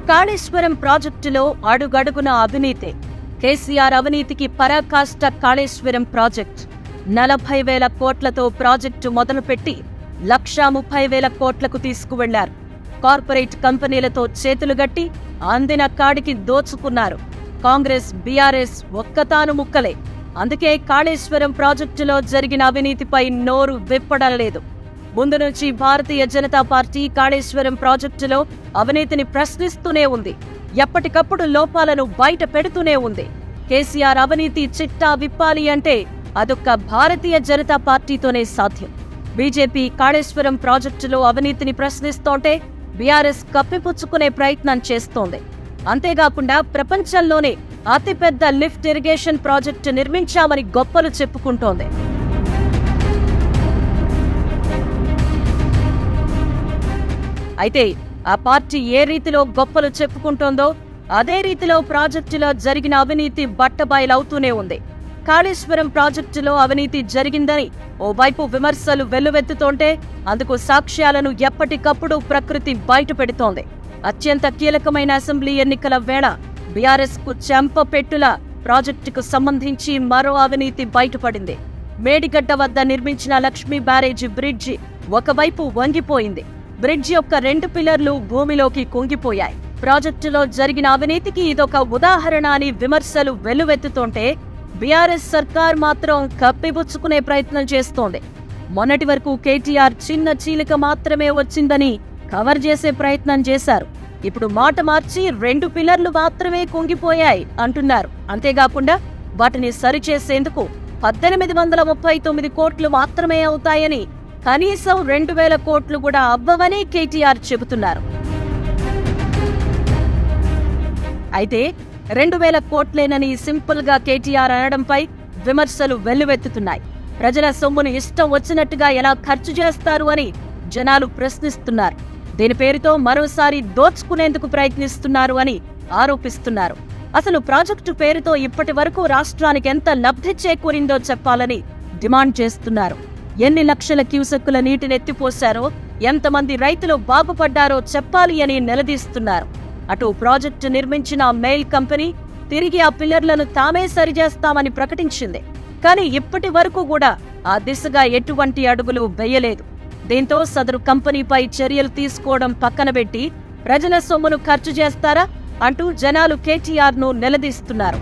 కాళేశ్వరం ప్రాజెక్టులో అడుగడుగున అవినీతే కేసీఆర్ అవినీతికి పరాకాష్ట కాళేశ్వరం ప్రాజెక్ట్ నలభై వేల కోట్లతో ప్రాజెక్టు మొదలుపెట్టి లక్షా ముప్పై వేల కోట్లకు తీసుకువెళ్లారు కార్పొరేట్ కంపెనీలతో చేతులు గట్టి అందిన కాడికి దోచుకున్నారు కాంగ్రెస్ బీఆర్ఎస్ ఒక్కతాను ముక్కలే అందుకే కాళేశ్వరం ప్రాజెక్టులో జరిగిన అవినీతిపై నోరు విప్పడం లేదు ముందు నుంచి భారతీయ జనతా పార్టీ కాళేశ్వరం ప్రాజెక్టులో అవినీతిని ప్రశ్నిస్తూనే ఉంది ఎప్పటికప్పుడు లోపాలను బయట పెడుతూనే ఉంది కేసీఆర్ అవినీతి చిట్టా విప్పాలి అంటే అదొక్క భారతీయ జనతా పార్టీతోనే సాధ్యం బీజేపీ కాళేశ్వరం ప్రాజెక్టులో అవినీతిని ప్రశ్నిస్తోంటే బీఆర్ఎస్ కప్పిపుచ్చుకునే ప్రయత్నం చేస్తోంది అంతేకాకుండా ప్రపంచంలోనే అతిపెద్ద లిఫ్ట్ ఇరిగేషన్ ప్రాజెక్టు నిర్మించామని గొప్పలు చెప్పుకుంటోంది అయితే ఆ పార్టీ ఏ రీతిలో గొప్పలు చెప్పుకుంటోందో అదే రీతిలో ప్రాజెక్టులో జరిగిన అవినీతి బట్టబయలవుతూనే ఉంది కాళేశ్వరం ప్రాజెక్టులో అవినీతి జరిగిందని ఓవైపు విమర్శలు వెల్లువెత్తుతోంటే అందుకు సాక్ష్యాలను ఎప్పటికప్పుడు ప్రకృతి బయటపెడుతోంది అత్యంత కీలకమైన అసెంబ్లీ ఎన్నికల వేళ బీఆర్ఎస్ కు చెంపపెట్టుల ప్రాజెక్టుకు సంబంధించి మరో అవినీతి బయటపడింది మేడిగడ్డ వద్ద నిర్మించిన లక్ష్మీ బ్యారేజీ బ్రిడ్జి ఒకవైపు వంగిపోయింది బ్రిడ్జి యొక్క రెండు పిల్లర్లు భూమిలోకి కుంగిపోయాయి ప్రాజెక్టులో జరిగిన అవినీతికి ఇదొక ఉదాహరణ అని విమర్శలు వెల్లువెత్తుతుంటే బీఆర్ఎస్ సర్కార్ మాత్రం కప్పిపుచ్చుకునే ప్రయత్నం చేస్తోంది మొన్నటి వరకు కేటీఆర్ చిన్న చీలిక మాత్రమే వచ్చిందని కవర్ చేసే ప్రయత్నం చేశారు ఇప్పుడు మాట మార్చి రెండు పిల్లర్లు మాత్రమే కుంగిపోయాయి అంటున్నారు అంతేకాకుండా వాటిని సరిచేసేందుకు పద్దెనిమిది వందల ముప్పై తొమ్మిది కోట్లు మాత్రమే అవుతాయని కనీసం రెండు వేల కోట్లు కూడా అవ్వవని కేటీఆర్ చెబుతున్నారు అయితే రెండు వేల కోట్లేనని సింపుల్ గా కేటీఆర్ అనడంపై విమర్శలు వెల్లువెత్తుతున్నాయి ప్రజల సొమ్మును ఇష్టం వచ్చినట్టుగా ఎలా ఖర్చు చేస్తారు అని జనాలు ప్రశ్నిస్తున్నారు దీని పేరుతో మరోసారి దోచుకునేందుకు ప్రయత్నిస్తున్నారు అని ఆరోపిస్తున్నారు అసలు ప్రాజెక్టు పేరుతో ఇప్పటి వరకు రాష్ట్రానికి ఎంత లబ్ధి చేకూరిందో చెప్పాలని డిమాండ్ చేస్తున్నారు ఎన్ని లక్షల క్యూసెక్కుల నీటినెత్తిపోశారో ఎంతమంది రైతులు బాగుపడ్డారో చెప్పాలి అని నిలదీస్తున్నారు అటు ప్రాజెక్టు నిర్మించిన మెయిల్ కంపెనీ తిరిగి ఆ పిల్లర్లను తామే సరిచేస్తామని ప్రకటించింది కానీ ఇప్పటి వరకు కూడా ఆ దిశగా ఎటువంటి అడుగులు వేయలేదు దీంతో సదరు కంపెనీపై చర్యలు తీసుకోవడం పక్కన పెట్టి ప్రజల సొమ్మును ఖర్చు చేస్తారా అంటూ జనాలు కేటీఆర్ ను నిలదీస్తున్నారు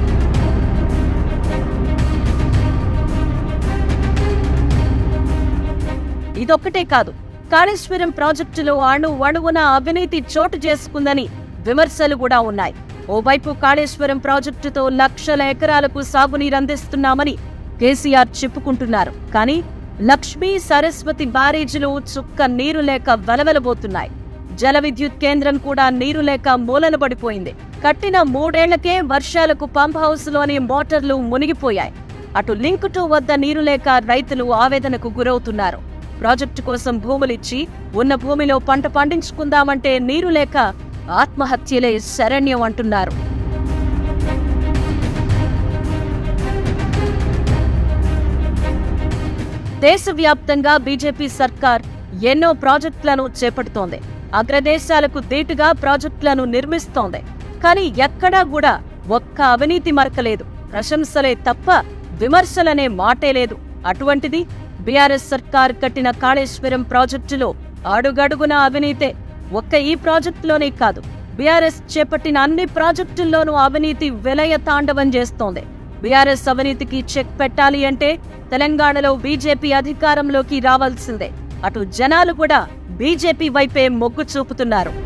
ఇదొక్కటే కాదు కాళేశ్వరం ప్రాజెక్టులో అణు అణువున అవినీతి చోటు చేసుకుందని విమర్శలు కూడా ఉన్నాయి ఓవైపు కాళేశ్వరం ప్రాజెక్టుతో లక్షల ఎకరాలకు సాగునీరు అందిస్తున్నామని కేసీఆర్ చెప్పుకుంటున్నారు కానీ లక్ష్మీ సరస్వతి బ్యారేజీలు చుక్క నీరు లేక వెలవెలబోతున్నాయి జల విద్యుత్ కేంద్రం కూడా నీరు లేక మూలన పడిపోయింది కట్టిన మూడేళ్లకే వర్షాలకు పంప్ హౌస్ లోని మోటార్లు మునిగిపోయాయి అటు లింక్ టూ వద్ద నీరు లేక రైతులు ఆవేదనకు గురవుతున్నారు ప్రాజెక్టు కోసం భూములిచ్చి ఉన్న భూమిలో పంట పండించుకుందామంటే నీరు లేక ఆత్మహత్యలే శరణ్యం అంటున్నారు దేశవ్యాప్తంగా బీజేపీ సర్కార్ ఎన్నో ప్రాజెక్టులను చేపడుతోంది అగ్రదేశాలకు దీటుగా ప్రాజెక్టులను నిర్మిస్తోంది కానీ ఎక్కడా కూడా ఒక్క అవినీతి మరకలేదు ప్రశంసలే తప్ప విమర్శలనే మాటే లేదు అటువంటిది బీఆర్ఎస్ సర్కార్ కట్టిన కాళేశ్వరం ప్రాజెక్టులో అడుగడుగున అవినీతే ఒక్క ఈ ప్రాజెక్టులోనే కాదు బీఆర్ఎస్ చేపట్టిన అన్ని ప్రాజెక్టుల్లోనూ అవినీతి విలయ తాండవం చేస్తోంది బీఆర్ఎస్ అవినీతికి చెక్ పెట్టాలి అంటే తెలంగాణలో బీజేపీ అధికారంలోకి రావాల్సిందే అటు జనాలు కూడా బీజేపీ వైపే మొగ్గు చూపుతున్నారు